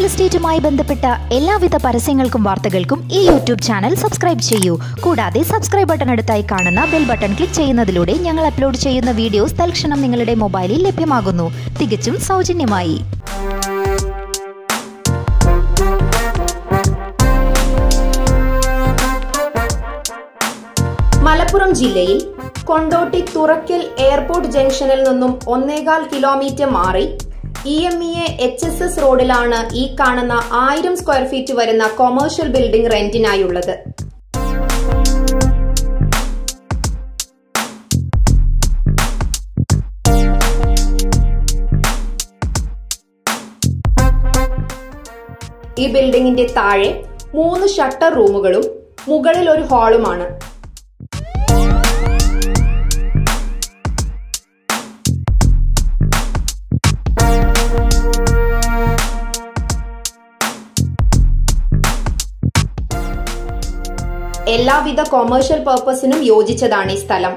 എസ്റ്റേറ്റുമായി ബന്ധപ്പെട്ട എല്ലാവിധ പരസ്യങ്ങൾക്കും വാർത്തകൾക്കും ഈ യൂട്യൂബ് ചാനൽ സബ്സ്ക്രൈബ് ചെയ്യൂ കൂടാതെ സബ്സ്ക്രൈബ് ബട്ടൺ അടുത്തായി കാണുന്ന ബെൽ ബട്ടൺ ക്ലിക്ക് ചെയ്യുന്നതിലൂടെ ഞങ്ങൾ അപ്ലോഡ് ചെയ്യുന്ന വീഡിയോസ് തൽക്ഷണം നിങ്ങളുടെ മൊബൈലിൽ ലഭ്യമാകുന്നു തികച്ചും സൗജന്യമായി മലപ്പുറം ജില്ലയിൽ കൊണ്ടോട്ടി തുറക്കൽ എയർപോർട്ട് ജംഗ്ഷനിൽ നിന്നും ഒന്നേകാൽ കിലോമീറ്റർ മാറി E M E A H S S റോഡിലാണ് ഈ കാണുന്ന ആയിരം സ്ക്വയർ ഫീറ്റ് വരുന്ന കൊമേഴ്ഷ്യൽ ബിൽഡിംഗ് റെന്റിനായുള്ളത് ഈ ബിൽഡിംഗിന്റെ താഴെ മൂന്ന് ഷട്ടർ റൂമുകളും മുകളിൽ ഒരു ഹാളുമാണ് എല്ലാവിധ കൊമേഴ്ഷ്യൽ പർപ്പസിനും യോജിച്ചതാണ് ഈ സ്ഥലം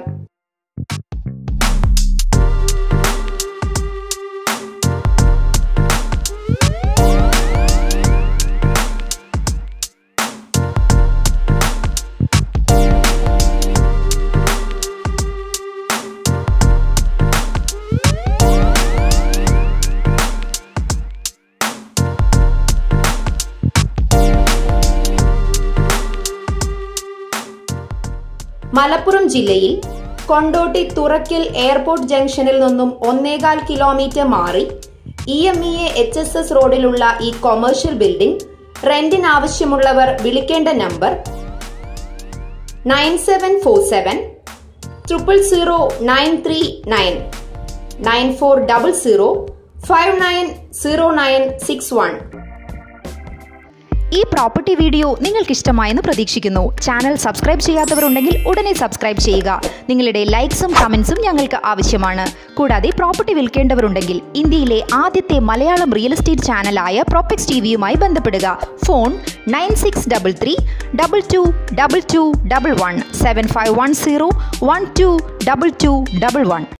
മലപ്പുറം ജില്ലയിൽ കൊണ്ടോട്ടി തുറക്കൽ എയർപോർട്ട് ജംഗ്ഷനിൽ നിന്നും ഒന്നേകാൽ കിലോമീറ്റർ മാറി E M E A H S S റോഡിലുള്ള ഈ കൊമേഴ്ഷ്യൽ ബിൽഡിംഗ് റെന്റിന് ആവശ്യമുള്ളവർ വിളിക്കേണ്ട number nine seven four seven triple zero nine three nine nine four double zero five nine zero nine six one ഈ പ്രോപ്പർട്ടി വീഡിയോ നിങ്ങൾക്ക് ഇഷ്ടമായെന്ന് പ്രതീക്ഷിക്കുന്നു channel subscribe ചെയ്യാത്തവരുണ്ടെങ്കിൽ ഉടനെ സബ്സ്ക്രൈബ് ചെയ്യുക നിങ്ങളുടെ ലൈക്സും കമൻസും ഞങ്ങൾക്ക് ആവശ്യമാണ് കൂടാതെ പ്രോപ്പർട്ടി വിൽക്കേണ്ടവരുണ്ടെങ്കിൽ ഇന്ത്യയിലെ ആദ്യത്തെ മലയാളം റിയൽ എസ്റ്റേറ്റ് ചാനലായ പ്രോപ്പക്സ് ടി വിയുമായി ബന്ധപ്പെടുക phone nine six double three double two double two double one seven five one zero one two double two double one